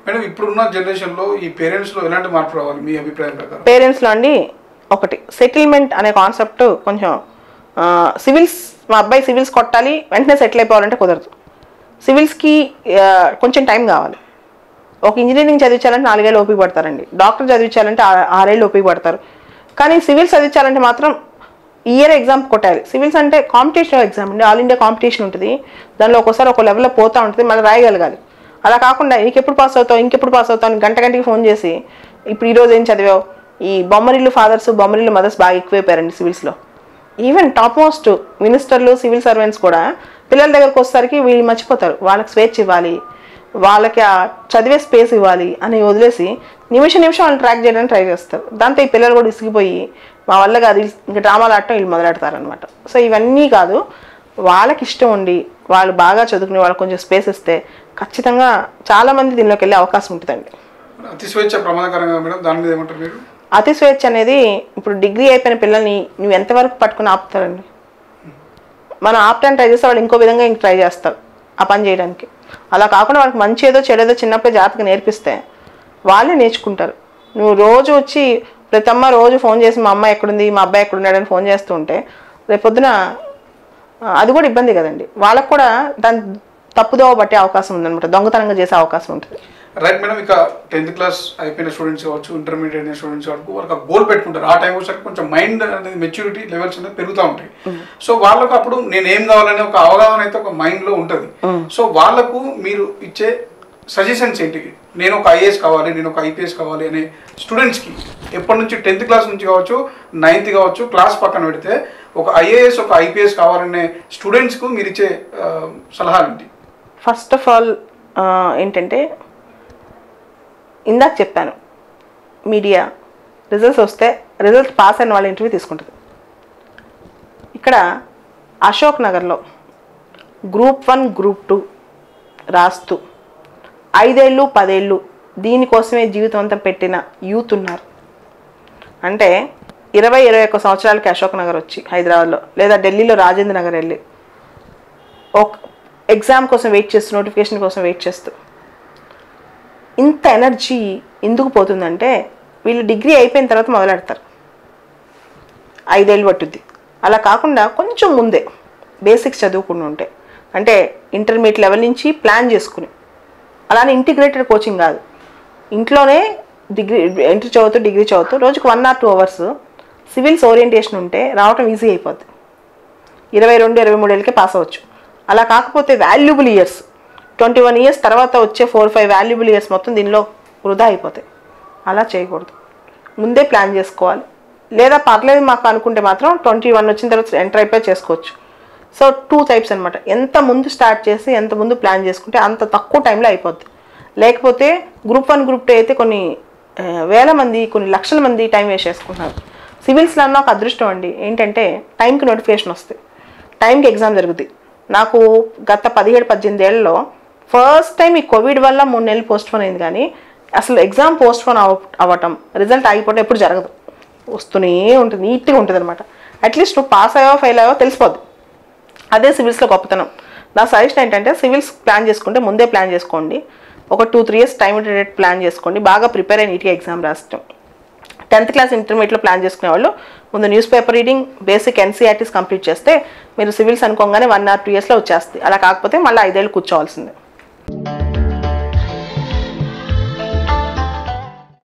madam ఇప్పుడున్న జనరేషన్లో ఈ పేరెంట్స్లో ఎలాంటి మార్పు రావాలి మీ అభిప్రాయం ప్రకారం పేరెంట్స్లో అండి ఒకటి సెటిల్మెంట్ అనే కాన్సెప్ట్ కొంచెం సివిల్స్ మా అబ్బాయి సివిల్స్ కొట్టాలి వెంటనే సెటిల్ అయిపోవాలంటే కుదరదు సివిల్స్కి కొంచెం టైం కావాలి ఒక ఇంజనీరింగ్ చదివించాలంటే నాలుగేళ్ళు ఓపిక పడతారండి డాక్టర్ చదివించాలంటే ఆ- ఆరేళ్ళు ఓపిక పడతారు కానీ సివిల్స్ చదివించాలంటే మాత్రం ఇయర్ ఎగ్జామ్ కొట్టాలి సివిల్స్ అంటే కాంపిటీషన్ ఎగ్జామ్ అండి ఆల్ ఇండియా కాంపిటీషన్ ఉంటుంది దానిలో ఒక్కోసారి ఒక లెవెల్లో పోతూ ఉంటుంది మళ్ళీ రాయగలగాలి అలా కాకుండా ఇంకెప్పుడు పాస్ అవుతావు ఇంకెప్పుడు పాస్ అవుతావు అని గంట గంటకి ఫోన్ చేసి ఇప్పుడు ఈరోజు ఏం చదివావు ఈ బొమ్మరిల్లు ఫాదర్స్ బొమ్మరిల్లు మదర్స్ బాగా ఎక్కువైపోయారండి సివిల్స్లో ఈవెన్ టాప్ మోస్ట్ మినిస్టర్లు సివిల్ సర్వెంట్స్ కూడా పిల్లల దగ్గరకు వచ్చేసరికి వీళ్ళు మర్చిపోతారు వాళ్ళకి స్వేచ్ఛ ఇవ్వాలి వాళ్ళకి ఆ చదివే స్పేస్ ఇవ్వాలి అని వదిలేసి నిమిషం నిమిషం వాళ్ళని ట్రాక్ చేయడానికి ట్రై చేస్తారు దాంతో ఈ పిల్లలు కూడా ఇసిగిపోయి మా వల్ల కాదు ఇంకా డ్రామాలు ఆడటం వీళ్ళు మొదలెడతారనమాట సో ఇవన్నీ కాదు వాళ్ళకి ఇష్టం ఉండి వాళ్ళు బాగా చదువుకుని వాళ్ళకి కొంచెం స్పేస్ ఇస్తే ఖచ్చితంగా చాలామంది దీనిలోకి వెళ్ళే అవకాశం ఉంటుందండి అతి స్వేచ్ఛ ప్రమాదకరంగా మేడం దాని మీద ఏమంటారు మీరు అతి స్వేచ్ఛ అనేది ఇప్పుడు డిగ్రీ అయిపోయిన పిల్లల్ని నువ్వు ఎంతవరకు పట్టుకుని ఆపుతారండి మనం ఆపటానికి ట్రై చేస్తే వాళ్ళు ఇంకో విధంగా ఇంక ట్రై చేస్తారు ఆ పని చేయడానికి అలా కాకుండా వాళ్ళకి మంచి ఏదో చెడేదో చిన్నప్పుడే జాగ్రత్తగా నేర్పిస్తే వాళ్ళే నేర్చుకుంటారు నువ్వు రోజు వచ్చి ప్రతి అమ్మ రోజు ఫోన్ చేసి మా అమ్మ ఎక్కడుంది మా అబ్బాయి ఎక్కడున్నాడని ఫోన్ చేస్తూ ఉంటే రేపొద్దున ఆ, అది కూడా ఇబ్బంది కదండి వాళ్ళకు కూడా దాని తప్పుదోవ పట్టే అవకాశం ఉందన్నమాట దొంగతనంగా చేసే అవకాశం ఉంటుంది రైట్ మేడం ఇక టెన్త్ క్లాస్ అయిపోయిన స్టూడెంట్స్ కావచ్చు ఇంటర్మీడియట్ అయిన స్టూడెంట్స్ వరకు వాళ్ళకి గోల్ పెట్టుకుంటారు ఆ టైం వచ్చేసరికి కొంచెం మైండ్ అనేది మెచ్యూరిటీ లెవెల్స్ అనేది పెరుగుతూ ఉంటాయి సో వాళ్ళకు అప్పుడు నేను ఏం కావాలనే ఒక అవగాహన అయితే ఒక మైండ్ లో ఉంటుంది సో వాళ్ళకు మీరు ఇచ్చే సజెషన్స్ ఏంటి నేను ఒక ఐఏఎస్ కావాలి నేను ఒక ఐపీఎస్ కావాలి అనే స్టూడెంట్స్కి ఎప్పటి నుంచి టెన్త్ క్లాస్ నుంచి కావచ్చు నైన్త్ కావచ్చు క్లాస్ పక్కన పెడితే ఒక ఐఏఎస్ ఒక ఐపీఎస్ కావాలనే స్టూడెంట్స్కు మీరు ఇచ్చే ఆ, సలహాలు ఏంటి ఫస్ట్ ఆఫ్ ఆల్ ఏంటంటే ఇందాక చెప్పాను మీడియా రిజల్ట్స్ వస్తే రిజల్ట్ పాస్ అయిన వాళ్ళ ఇంటర్వ్యూ తీసుకుంటుంది ఇక్కడ అశోక్ నగర్లో గ్రూప్ వన్ గ్రూప్ టూ రాస్తూ ఐదేళ్ళు పదేళ్ళు దీనికోసమే జీవితం అంతా పెట్టిన యూత్ ఉన్నారు అంటే ఇరవై ఇరవై ఒక్క సంవత్సరాలకి అశోక్ నగర్ వచ్చి హైదరాబాద్లో లేదా ఢిల్లీలో రాజేంద్ర నగర్ వెళ్ళి ఒక ఎగ్జామ్ కోసం వెయిట్ చేస్తూ నోటిఫికేషన్ కోసం వెయిట్ చేస్తూ ఇంత ఎనర్జీ ఎందుకు పోతుందంటే వీళ్ళు డిగ్రీ అయిపోయిన తర్వాత మొదలెడతారు ఐదేళ్ళు పట్టుద్ది అలా కాకుండా కొంచెం ముందే బేసిక్స్ చదువుకుని ఉంటే అంటే ఇంటర్మీడియట్ లెవెల్ నుంచి ప్లాన్ చేసుకుని అలానే ఇంటిగ్రేటెడ్ కోచింగ్ కాదు ఇంట్లోనే డిగ్రీ ఇంటర్ చదువుతూ డిగ్రీ చదువుతూ రోజుకు one or two hours civils orientation ఉంటే రావటం ఈజీ అయిపోద్ది ఇరవై రెండు ఇరవై మూడేళ్ళకే పాస్ అవ్వచ్చు అలా కాకపోతే valuable years twenty one years తర్వాత వచ్చే ఫోర్ ఫైవ్ వాల్యుబుల్ ఇయర్స్ మొత్తం దీనిలో వృధా అయిపోతాయి అలా చేయకూడదు ముందే ప్లాన్ చేసుకోవాలి లేదా పర్లేదు మాకు అనుకుంటే మాత్రం ట్వంటీ వన్ వచ్చిన తర్వాత ఎంటర్ అయిపోయి చేసుకోవచ్చు సో టూ టైప్స్ అనమాట ఎంత ముందు స్టార్ట్ చేసి ఎంత ముందు ప్లాన్ చేసుకుంటే అంత తక్కువ టైంలో అయిపోద్ది లేకపోతే గ్రూప్ వన్ గ్రూప్ టూ అయితే కొన్ని ఆ, వేల మంది కొన్ని లక్షల మంది టైం వేస్ట్ చేసుకుంటున్నారు సివిల్స్లో అన్న ఒక అదృష్టం అండి ఏంటంటే టైంకి నోటిఫికేషన్ వస్తాయి టైంకి ఎగ్జామ్ జరుగుద్ది నాకు గత పదిహేడు పద్దెనిమిది ఏళ్ళలో ఫస్ట్ టైం ఈ కోవిడ్ వల్ల మూడు నెలలు పోస్ట్ పోన్ అయింది కానీ అసలు ఎగ్జామ్ పోస్ట్ పోన్ అవ అవ్వటం రిజల్ట్ ఆగిపోవటం ఎప్పుడు జరగదు వస్తూనే ఉంటుంది నీట్గా ఉంటుంది అనమాట అట్లీస్ట్ నువ్వు పాస్ అయ్యావో ఫెయిల్ అయ్యావో తెలిసిపోద్ది అదే సివిల్స్లో గొప్పతనం నా సజెషన్ ఏంటంటే సివిల్స్ ప్లాన్ చేసుకుంటే ముందే ప్లాన్ చేసుకోండి ఒక two three years time date plan చేసుకోండి బాగా ప్రిపేర్ అయ్యి నీట్గా ఎగ్జామ్ రాస్తాం టెన్త్ క్లాస్ ఇంటర్మీడియట్లో ప్లాన్ చేసుకునే వాళ్ళు ముందు news paper reading basic NCERTs complete చేస్తే మీరు సివిల్స్ అనుకోగానే వన్ ఆర్ టూ ఇయర్స్లో వచ్చేస్తుంది అలా కాకపోతే మళ్ళీ ఐదేళ్ళు కూర్చోవాల్సిందే